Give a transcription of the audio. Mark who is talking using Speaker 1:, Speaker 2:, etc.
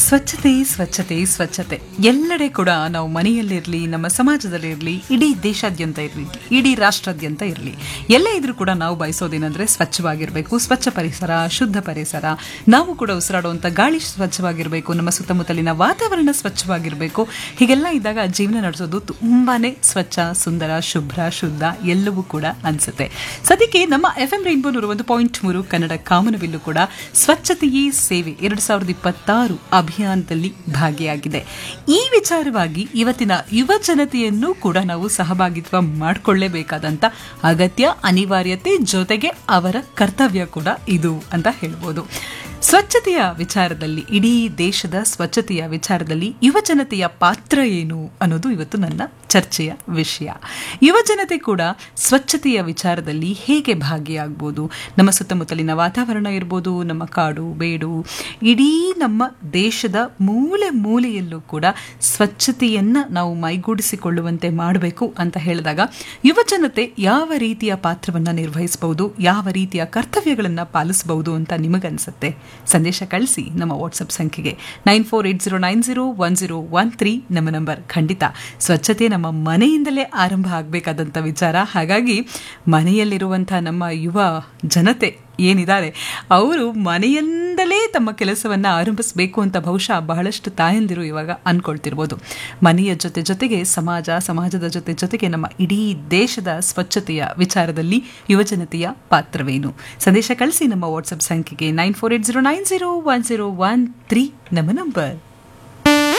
Speaker 1: ಸ್ವಚ್ಛತೆ ಸ್ವಚ್ಛತೆ ಸ್ವಚ್ಛತೆ ಎಲ್ಲೆಡೆ ಕೂಡ ನಾವು ಮನೆಯಲ್ಲಿರಲಿ ನಮ್ಮ ಸಮಾಜದಲ್ಲಿರಲಿ ಇಡೀ ದೇಶಾದ್ಯಂತ ಇರಲಿ ಇಡೀ ರಾಷ್ಟ್ರಾದ್ಯಂತ ಇರಲಿ ಎಲ್ಲೇ ಇದ್ರೂ ಕೂಡ ನಾವು ಬಯಸೋದೇನೆಂದ್ರೆ ಸ್ವಚ್ಛವಾಗಿರಬೇಕು ಸ್ವಚ್ಛ ಪರಿಸರ ಶುದ್ಧ ಪರಿಸರ ನಾವು ಕೂಡ ಉಸಿರಾಡುವಂಥ ಗಾಳಿ ಸ್ವಚ್ಛವಾಗಿರಬೇಕು ನಮ್ಮ ಸುತ್ತಮುತ್ತಲಿನ ವಾತಾವರಣ ಸ್ವಚ್ಛವಾಗಿರಬೇಕು ಹೀಗೆಲ್ಲ ಇದ್ದಾಗ ಜೀವನ ನಡೆಸೋದು ತುಂಬಾನೇ ಸ್ವಚ್ಛ ಸುಂದರ ಶುಭ್ರ ಶುದ್ಧ ಎಲ್ಲವೂ ಕೂಡ ಅನ್ಸುತ್ತೆ ಸದ್ಯಕ್ಕೆ ನಮ್ಮ ಎಫ್ ಎಂ ರೈನ್ಬೋ ನೂರ ಒಂದು ಪಾಯಿಂಟ್ ಮೂರು ಕನ್ನಡ ಕಾಮನವಿಲ್ಲೂ ಕೂಡ ಸ್ವಚ್ಛತೆಯೇ ಸೇವೆ ಎರಡು ಸಾವಿರದ ಇಪ್ಪತ್ತಾರು ಅಭಿಯಾನದಲ್ಲಿ ಭಾಗಿಯಾಗಿದೆ ಈ ವಿಚಾರವಾಗಿ ಇವತ್ತಿನ ಯುವ ಜನತೆಯನ್ನು ಕೂಡ ನಾವು ಸಹಭಾಗಿತ್ವ ಮಾಡಿಕೊಳ್ಳೇಬೇಕಾದಂತ ಅಗತ್ಯ ಅನಿವಾರ್ಯತೆ ಜೊತೆಗೆ ಅವರ ಕರ್ತವ್ಯ ಕೂಡ ಇದು ಅಂತ ಹೇಳ್ಬೋದು ಸ್ವಚ್ಛತೆಯ ವಿಚಾರದಲ್ಲಿ ಇಡೀ ದೇಶದ ಸ್ವಚ್ಛತೆಯ ವಿಚಾರದಲ್ಲಿ ಯುವ ಜನತೆಯ ಪಾತ್ರ ಏನು ಅನ್ನೋದು ಇವತ್ತು ನನ್ನ ಚರ್ಚೆಯ ವಿಷಯ ಯುವ ಜನತೆ ಕೂಡ ಸ್ವಚ್ಛತೆಯ ವಿಚಾರದಲ್ಲಿ ಹೇಗೆ ಭಾಗಿಯಾಗ್ಬೋದು ನಮ್ಮ ಸುತ್ತಮುತ್ತಲಿನ ವಾತಾವರಣ ಇರ್ಬೋದು ನಮ್ಮ ಕಾಡು ಬೇಡು ಇಡೀ ನಮ್ಮ ದೇಶದ ಮೂಲೆ ಮೂಲೆಯಲ್ಲೂ ಕೂಡ ಸ್ವಚ್ಛತೆಯನ್ನ ನಾವು ಮೈಗೂಡಿಸಿಕೊಳ್ಳುವಂತೆ ಮಾಡಬೇಕು ಅಂತ ಹೇಳಿದಾಗ ಯುವ ಜನತೆ ಯಾವ ರೀತಿಯ ಪಾತ್ರವನ್ನ ನಿರ್ವಹಿಸಬಹುದು ಯಾವ ರೀತಿಯ ಕರ್ತವ್ಯಗಳನ್ನ ಪಾಲಿಸಬಹುದು ಅಂತ ನಿಮಗನ್ಸುತ್ತೆ ಸಂದೇಶ ಕಳಿಸಿ ನಮ್ಮ ವಾಟ್ಸಪ್ ಸಂಖ್ಯೆಗೆ nine four eight zero nine zero one zero one three ನಮ್ಮ ನಂಬರ್ ಖಂಡಿತ ಸ್ವಚ್ಛತೆ ನಮ್ಮ ಮನೆಯಿಂದಲೇ ಆರಂಭ ಆಗಬೇಕಾದಂಥ ವಿಚಾರ ಹಾಗಾಗಿ ಮನೆಯಲ್ಲಿರುವಂಥ ನಮ್ಮ ಯುವ ಜನತೆ ಏನಿದ್ದಾರೆ ಅವರು ಮನೆಯಿಂದಲೇ ತಮ್ಮ ಕೆಲಸವನ್ನು ಆರಂಭಿಸಬೇಕು ಅಂತ ಬಹುಶಃ ಬಹಳಷ್ಟು ತಾಯಂದಿರು ಇವಾಗ ಅನ್ಕೊಳ್ತಿರ್ಬೋದು ಮನೆಯ ಜೊತೆ ಜೊತೆಗೆ ಸಮಾಜ ಸಮಾಜದ ಜೊತೆ ಜೊತೆಗೆ ನಮ್ಮ ಇಡೀ ದೇಶದ ಸ್ವಚ್ಛತೆಯ ವಿಚಾರದಲ್ಲಿ ಯುವಜನತೆಯ ಪಾತ್ರವೇನು ಸಂದೇಶ ಕಳಿಸಿ ನಮ್ಮ ವಾಟ್ಸಪ್ ಸಂಖ್ಯೆಗೆ nine four eight zero nine zero one zero one three ನಮ್ಮ ನಂಬರ್